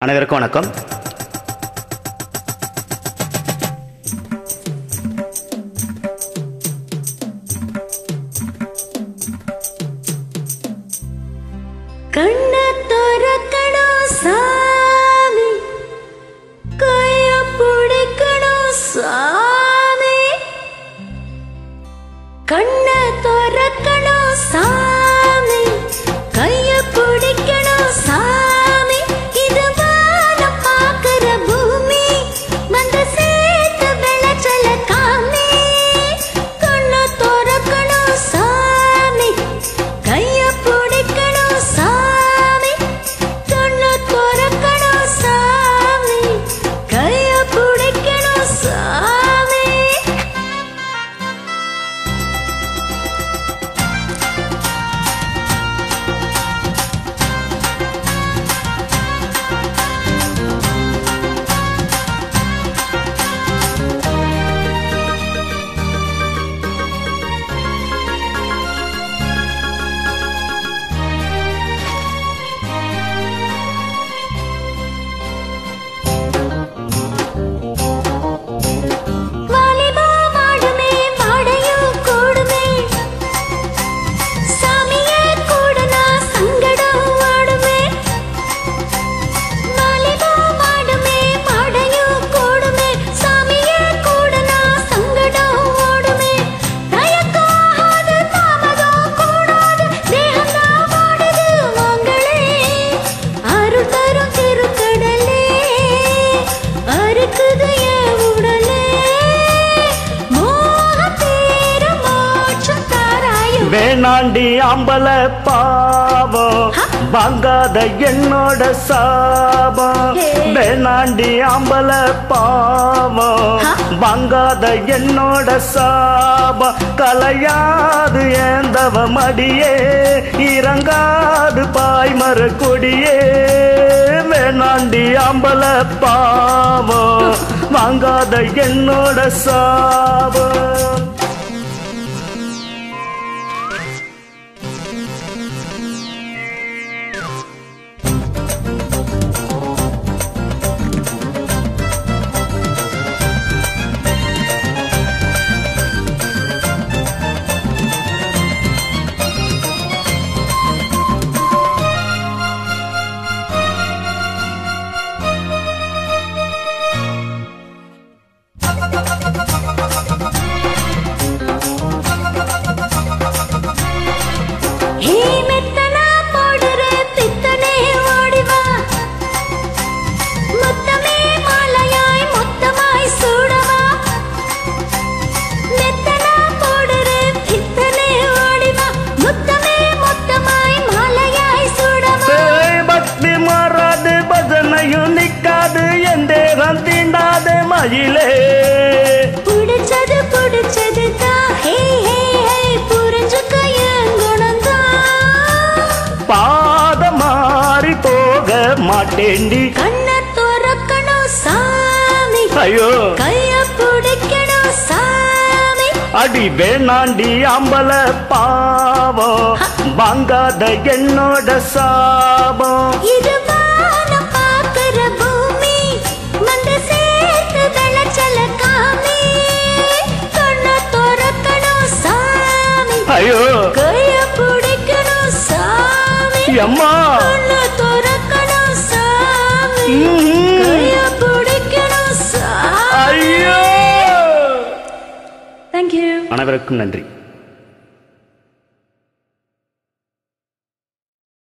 அனைவருக்கும் வணக்கம் ಕಣ್ಣ ತೊರಕಣೋ ಸಾಮಿ ಕೈಯ ಪುಡಿಕಣೋ ಸಾಮಿ ಕಣ್ಣ ತೊರಕಣೋ ಸಾಮಿ ಕೈಯ ಪುಡಿಕಣೋ சாமி இது வானம் பார்க்கிற பூமி வந்து சேர்த்து விளைச்சல காமி கண்ணு திறக்கணும் சாமி கைய பிடிக்கணும் சாமி கண்ணு திறக்கணும் சாமி கைய பிடிக்கணும் சாமி வாலிபா மாடுமே மாடையும் கூடுமே சாமியே கூடனா சங்கடம் ஓடுமே வாலிபா மாடுமே மாடையும் கூடுமே சாமியே கூடனா சங்கடம் ஓடுமே தயக்காது தாமதம் கூடாது தேகம்தான் வாடுது மங்களே அருள் தரும் திருக்கடலே அறுக்குது என் உடலே மோகத்தீர மோட்சம் தாராயும் வேணாண்டி அம்பல பாவம் வாங்காத என்னோட சாபம் ஏ. வேணாண்டி அம்பல பாவம் ஹா. வாங்காத என்னோட சாபம் கலையாது ஏந்தவ மடியே இறங்காது பாய்மர கொடியே வேணாண்டி அம்பல பாவம் வாங்காத என்னோட சாபம் ஹே மெத்தனா போடுற பித்தனே ஓடிவா முத்தமே மாலையாய் மொத்தமாய் சூடவா மெத்தனா போடுற பித்தனே ஓடிவா முத்தமே மொத்தமாய் மாலையாய் சூடவா ஏய், பக்தி மாறாது பஜனையும் நிக்காது என் தேகம் தீண்டாது மயிலே புடிச்சது புடிச்சது தான் ஹே ஹே ஹே புரிஞ்சுக்க என் குணம்தான் பாத மாறி போக மாட்டேண்டி கண்ண துறக்கணும் சாமி ஐயோ கைய பிடிக்கணும் சாமி அடி வேணாண்டி அம்பல பாவம் வாங்காத என்னோட சாபம் இது வானம் பார்க்கிற பூமி வந்து சேர்த்து விளைச்சல காமி கண்ண துறக்கணும் சாமி ஐயோ கைய பிடிக்கணும் சாமி அம்மா கண்ண துறக்கணும் சாமி ம்ஹும். கைய பிடிக்கணும் சாமி ஐயோ தேங்க்யூ அனைவருக்கும் நன்றி